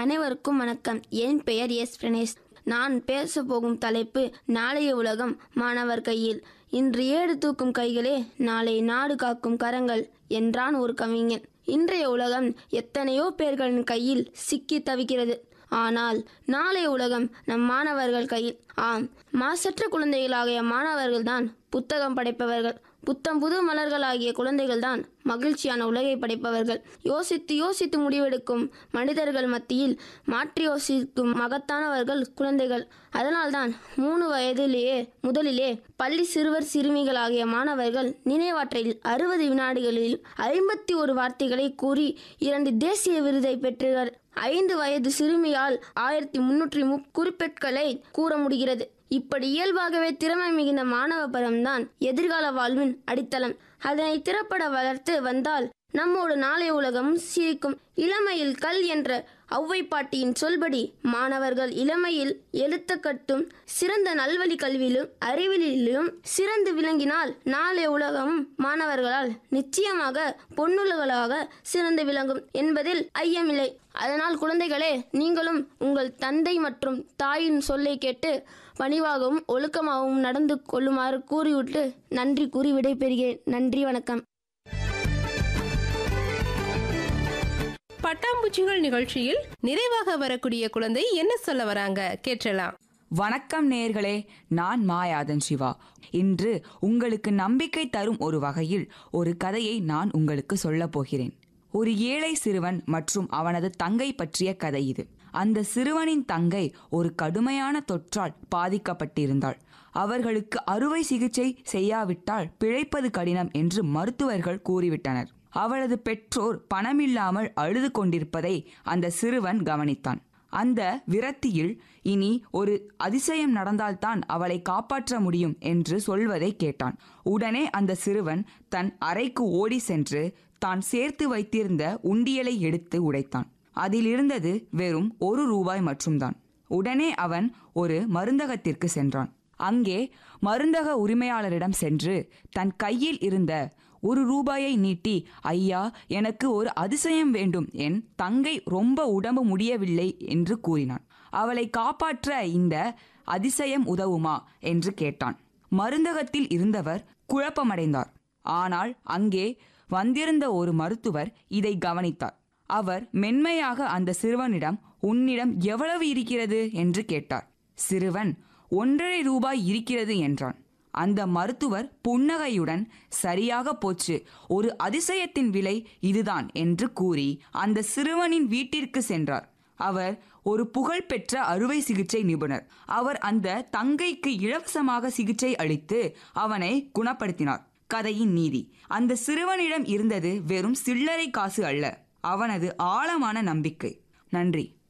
அனைவருக்கும் வணக்கம் என் பெயர் எஸ் பிரணேஷ் நான் பேச போகும் தலைப்பு நாளைய உலகம் மாணவர் கையில் இன்று ஏடு தூக்கும் கைகளே நாளை நாடு காக்கும் கரங்கள் என்றான் ஒரு கவிஞன் இன்றைய உலகம் எத்தனையோ பேர்களின் கையில் சிக்கி தவிக்கிறது ஆனால் நாளைய உலகம் நம் மாணவர்கள் கையில் ஆம் மாசற்ற குழந்தைகளாகிய மாணவர்கள்தான் புத்தகம் படைப்பவர்கள் புத்தம் புது மலர்களாகிய குழந்தைகள்தான் மகிழ்ச்சியான உலகை படைப்பவர்கள் யோசித்து யோசித்து முடிவெடுக்கும் மனிதர்கள் மத்தியில் மாற்றி யோசிக்கும் மகத்தானவர்கள் குழந்தைகள் அதனால்தான் மூணு வயதிலேயே முதலிலே பள்ளி சிறுவர் சிறுமிகளாகிய மாணவர்கள் நினைவாற்றலில் அறுபது வினாடிகளில் ஐம்பத்தி ஒரு வார்த்தைகளை கூறி இரண்டு தேசிய விருதை பெற்றனர் ஐந்து வயது சிறுமியால் ஆயிரத்தி முன்னூற்றி முப் குறிப்பெட்களை கூற முடிகிறது இப்படி இயல்பாகவே திறமை மிகுந்த மாணவ பருவம்தான் எதிர்கால வாழ்வின் அடித்தளம் அதனை திறப்பட வளர்த்து வந்தால் நம்மோடு நாளைய உலகமும் சிரிக்கும் இளமையில் கல் என்ற ஔவை பாட்டியின் சொல்படி மாணவர்கள் இளமையில் எழுத்த கட்டும் சிறந்த நல்வழி கல்வியிலும் அறிவியலிலும் சிறந்து விளங்கினால் நாளைய உலகமும் மாணவர்களால் நிச்சயமாக பொன்னுலகளாக சிறந்து விளங்கும் என்பதில் ஐயமில்லை அதனால் குழந்தைகளே நீங்களும் உங்கள் தந்தை மற்றும் தாயின் சொல்லை கேட்டு பணிவாகவும் ஒழுக்கமாகவும் நடந்து கொள்ளுமாறு கூறிவிட்டு நன்றி கூறி விடைபெறுகிறேன் நன்றி வணக்கம் பட்டாம்பூச்சிகள் நிகழ்ச்சியில் நிறைவாக வரக்கூடிய குழந்தை என்ன சொல்ல வராங்க கேட்டலாம் வணக்கம் நேர்களே நான் மாயாதன் சிவா இன்று உங்களுக்கு நம்பிக்கை தரும் ஒரு வகையில் ஒரு கதையை நான் உங்களுக்கு சொல்லப் போகிறேன் ஒரு ஏழை சிறுவன் மற்றும் அவனது தங்கை பற்றிய கதை இது அந்த சிறுவனின் தங்கை ஒரு கடுமையான தொற்றால் பாதிக்கப்பட்டிருந்தாள் அவர்களுக்கு அறுவை சிகிச்சை செய்யாவிட்டால் பிழைப்பது கடினம் என்று மருத்துவர்கள் கூறிவிட்டனர் அவளது பெற்றோர் பணமில்லாமல் அழுது கொண்டிருப்பதை அந்த சிறுவன் கவனித்தான் அந்த விரக்தியில் இனி ஒரு அதிசயம் நடந்தால்தான் அவளை காப்பாற்ற முடியும் என்று சொல்வதை கேட்டான் உடனே அந்த சிறுவன் தன் அறைக்கு ஓடி சென்று தான் சேர்த்து வைத்திருந்த உண்டியலை எடுத்து உடைத்தான் அதில் இருந்தது வெறும் ஒரு ரூபாய் மட்டும்தான் உடனே அவன் ஒரு மருந்தகத்திற்கு சென்றான் அங்கே மருந்தக உரிமையாளரிடம் சென்று தன் கையில் இருந்த ஒரு ரூபாயை நீட்டி ஐயா எனக்கு ஒரு அதிசயம் வேண்டும் என் தங்கை ரொம்ப உடம்பு முடியவில்லை என்று கூறினான் அவளை காப்பாற்ற இந்த அதிசயம் உதவுமா என்று கேட்டான் மருந்தகத்தில் இருந்தவர் குழப்பமடைந்தார் ஆனால் அங்கே வந்திருந்த ஒரு மருத்துவர் இதை கவனித்தார் அவர் மென்மையாக அந்த சிறுவனிடம் உன்னிடம் எவ்வளவு இருக்கிறது என்று கேட்டார் சிறுவன் ஒன்றரை ரூபாய் இருக்கிறது என்றான் அந்த மருத்துவர் புன்னகையுடன் சரியாக போச்சு ஒரு அதிசயத்தின் விலை இதுதான் என்று கூறி அந்த சிறுவனின் வீட்டிற்கு சென்றார் அவர் ஒரு புகழ்பெற்ற அறுவை சிகிச்சை நிபுணர் அவர் அந்த தங்கைக்கு இலவசமாக சிகிச்சை அளித்து அவனை குணப்படுத்தினார் கதையின் நீதி அந்த சிறுவனிடம் இருந்தது வெறும் சில்லறை காசு அல்ல அவனது ஆழமான நம்பிக்கை நன்றி